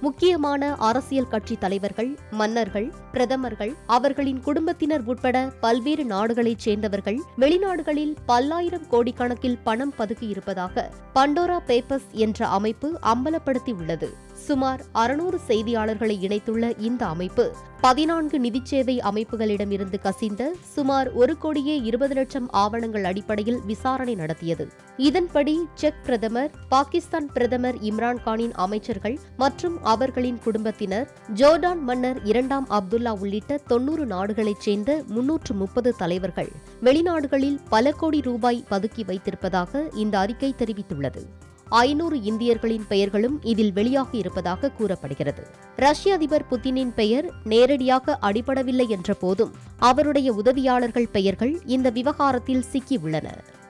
முக்கியமான அரசியல் கட்சி தலைவர்கள் மன்னர்கள் பிரதமர்கள் அவர்களின் குடும்பத்தினர் உட்பட பல்வேறு நாடுகளைச் சேர்ந்தவர்கள் வெளிநாடுகளில் பல்லாயிரம் கோடி கணக்கில் பணம் பதுக்கியிருப்பதாக பண்டோரா பேப்பர்ஸ் என்ற அமைப்பு அம்பலப்படுத்தியுள்ளது சுமார் அறுநூறு செய்தியாளர்களை இணைத்துள்ள இந்த அமைப்பு பதினான்கு நிதிச்சேவை அமைப்புகளிடமிருந்து கசிந்த சுமார் ஒரு கோடியே இருபது லட்சம் ஆவணங்கள் அடிப்படையில் விசாரணை நடத்தியது இதன்படி செக் பிரதமர் பாகிஸ்தான் பிரதமர் இம்ரான்கானின் அமைச்சர்கள் மற்றும் அவர்களின் குடும்பத்தினர் ஜோர்டான் மன்னர் இரண்டாம் அப்துல்லா உள்ளிட்ட தொன்னூறு நாடுகளைச் சேர்ந்த முன்னூற்று முப்பது தலைவர்கள் வெளிநாடுகளில் பல கோடி ரூபாய் பதுக்கி வைத்திருப்பதாக இந்த அறிக்கை தெரிவித்துள்ளது ஐநூறு இந்தியர்களின் பெயர்களும் இதில் வெளியாகி இருப்பதாக கூறப்படுகிறது ரஷ்ய அதிபர் புதினின் பெயர் நேரடியாக அடிபடவில்லை என்ற போதும் அவருடைய உதவியாளர்கள் பெயர்கள் இந்த விவகாரத்தில் சிக்கியுள்ளன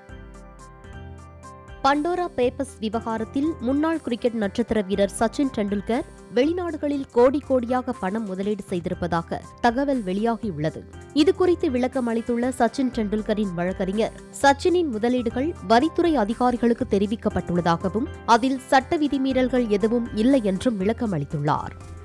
பண்டோரா பேப்பர்ஸ் விவகாரத்தில் முன்னாள் கிரிக்கெட் நட்சத்திர வீரர் சச்சின் டெண்டுல்கர் வெளிநாடுகளில் கோடி கோடியாக பணம் முதலீடு செய்திருப்பதாக தகவல் வெளியாகியுள்ளது இதுகுறித்து விளக்கம் அளித்துள்ள சச்சின் டெண்டுல்கரின் வழக்கறிஞர் சச்சினின் முதலீடுகள் வரித்துறை அதிகாரிகளுக்கு தெரிவிக்கப்பட்டுள்ளதாகவும் அதில் சட்ட விதிமீறல்கள் எதுவும் இல்லை என்றும் விளக்கம் அளித்துள்ளார்